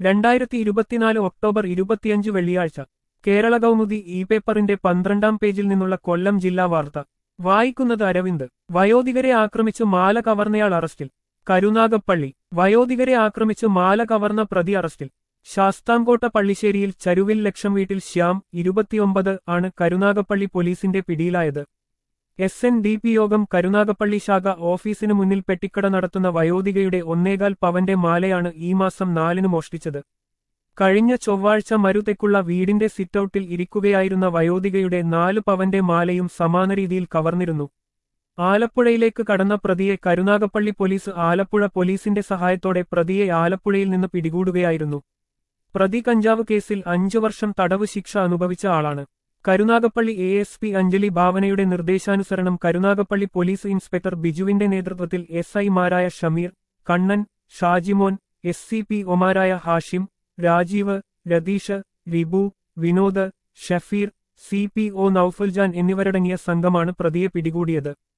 രണ്ടായിരത്തി ഇരുപത്തിനാല് ഒക്ടോബർ ഇരുപത്തിയഞ്ച് വെള്ളിയാഴ്ച കേരള കൗമുദി ഇ പേപ്പറിന്റെ പന്ത്രണ്ടാം പേജിൽ നിന്നുള്ള കൊല്ലം ജില്ലാ വാർത്ത വായിക്കുന്നത് അരവിന്ദ് വയോധികരെ ആക്രമിച്ച് മാല കവർന്നയാൾ അറസ്റ്റിൽ കരുനാഗപ്പള്ളി വയോധികരെ ആക്രമിച്ച് മാല കവർന്ന പ്രതി അറസ്റ്റിൽ ശാസ്താംകോട്ട പള്ളിശ്ശേരിയിൽ ചരുവിൽ ലക്ഷം വീട്ടിൽ ശ്യാം ഇരുപത്തിയൊമ്പത് ആണ് കരുനാഗപ്പള്ളി പോലീസിന്റെ പിടിയിലായത് എസ് എൻ ഡി പി യോഗം കരുനാഗപ്പള്ളി ശാഖ ഓഫീസിനു മുന്നിൽ പെട്ടിക്കട നടത്തുന്ന വയോധികയുടെ ഒന്നേകാൽ പവന്റെ മാലയാണ് ഈ മാസം നാലിന് മോഷ്ടിച്ചത് കഴിഞ്ഞ ചൊവ്വാഴ്ച മരുതെക്കുള്ള വീടിന്റെ സിറ്റൌട്ടിൽ ഇരിക്കുകയായിരുന്ന വയോധികയുടെ നാല് പവന്റെ മാലയും സമാന രീതിയിൽ കവർന്നിരുന്നു ആലപ്പുഴയിലേക്ക് കടന്ന പ്രതിയെ കരുനാഗപ്പള്ളി പോലീസ് ആലപ്പുഴ പോലീസിന്റെ സഹായത്തോടെ പ്രതിയെ ആലപ്പുഴയിൽ നിന്ന് പിടികൂടുകയായിരുന്നു പ്രതി കഞ്ചാവ് കേസിൽ അഞ്ചു വർഷം തടവ് ശിക്ഷ അനുഭവിച്ച ആളാണ് Karunagappally A S P Anjali ഭാവനയുടെ നിർദ്ദേശാനുസരണം കരുനാഗപ്പള്ളി പോലീസ് ഇൻസ്പെക്ടർ ബിജുവിന്റെ നേതൃത്വത്തിൽ എസ് ഐമാരായ Shameer Kannan Shajimon S C P ഒമാരായ Hashim Rajeev Ratheesh Ribu Vinod Shafeer C P O Noufaljan എന്നിവരടങ്ങിയ സംഘമാണ് പ്രതിയെ പിടികൂടിയത്